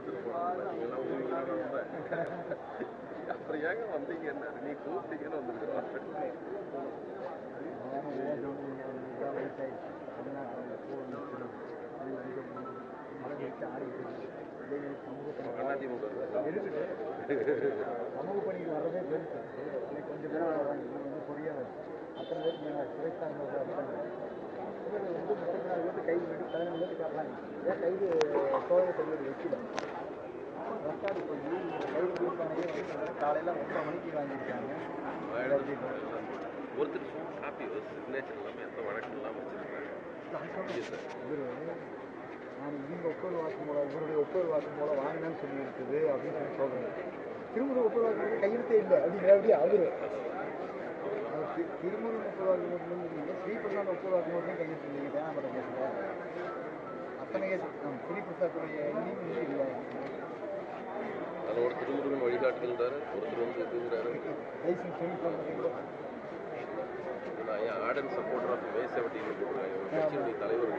எடுத்துட்டு போனாங்க நீங்களாம் உயிரோட வந்தேன். அப்புறம் ஏங்க வந்தீங்கன்னா நீ கூப்பிட்டீங்கன்னு வந்துருக்கோம் அதிமுக சமூக பணிக்கு வரதே பெருசு இன்னைக்கு கொஞ்சம் பேர் வராங்க இது வந்து பொறியாளர் அத்தனை பேருக்கு மேலே சிறைத்தாங்க இவர் வந்து முப்பத்தி நாலு பேருக்கு கைது பண்ணி பதினஞ்சு பேருக்கு காட்டுறாங்க ஏன் கைது சோதனை செய்வது வைக்கல ரெக்கார்டு போய் கைது கொடுப்பானே காலையில் ஒன்றரை மணிக்கு வாங்கியிருக்காங்க ஒருத்தர் காப்பி சிக்னேச்சர் இல்லாமல் எந்த வழக்கம் இல்லாமல் வச்சிருக்காங்க இவர் நான் இவங்க ஒப்புதல் வாக்கு மூலம் இவருடைய ஒப்புதல் வாக்கு மூலம் வாங்கினேன்னு சொல்லி இருக்குது அப்படின்னு சொல்லி சொல்கிறேன் திருமுறை ஒப்புதல் வாக்கு மூலம் கையெழுத்தே இல்லை அப்படிங்கிறபடி அவரு அவர் தி- திருமுறை ஒப்புதல் வாக்கு மூலம் இல்லைங்க ஸ்ரீபிரசாத் ஒப்புதல் வாக்கு மூலம் கையெழுத்து இல்லைங்க தேனாம்பரம் கேஸில் அத்தனை கேஸ் ஆமாம் ஸ்ரீபிரசாத்துடைய லீவ் வந்து இல்லை அதில் ஒரு திருமுருகன் வழிகாட்டுகின்றாரு ஒருத்தர் வந்து இதுங்கிறாரு லைசன்ஸ் ரினியூ பண்ணுறது நான் ஏன் ஆர்டன் சப்போர்ட்டர் ஆஃப் மே செவன்டீன் போட்டுருக்காங்க ஒரு கட்சியுடைய தலைவர்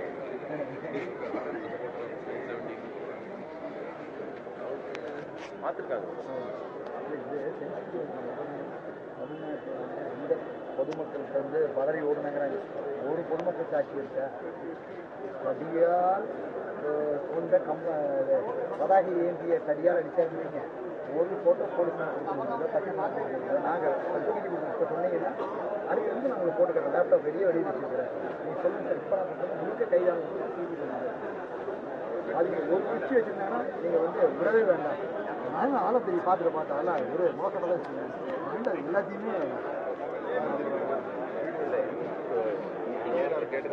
பார்த்துருக்காங்க இந்த பொதுமக்கள்கிட்ட வந்து பதறி ஓடுனாங்கிறாங்க ஒரு பொதுமக்கள் சாட்சி இருக்கா தடியால் கொண்ட கம்ப பதாகி ஏந்திய தடியால் அடிச்சாருங்க ஒரு போட்டோ போலீஸ் பச்சை நாங்கள் சர்டிஃபிகேட் இப்போ சொன்னீங்கன்னா அடுத்து வந்து நான் உங்களுக்கு போட்டு கட்டுறேன் லேப்டாப் வெளியே வெளியே வச்சுக்கிறேன் நீங்கள் சொல்லுங்க சார் இப்போ நான் சொல்றது முழுக்க கைதான அது ஒரு குச்சி வச்சிருந்தாங்கன்னா நீங்கள் வந்து விடவே வேண்டாம் நானும் ஆளை பெரிய பார்த்துட்டு பார்த்தா ஒரு மோசமாக தான் வச்சிருக்கேன் எல்லாத்தையுமே கேட்டது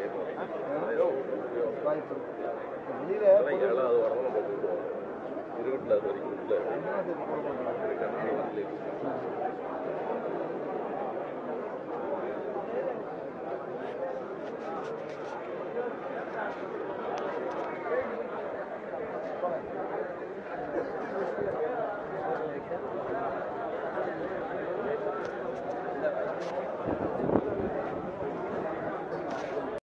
வாய்ப்பு வெளியில் ஏழாவது வாரம் நம்ம கூப்பிடுவோம் இருபட்டில் அது வரைக்கும் இல்லை போட மாட்டாங்க நாலு வாரத்துலேயே Thank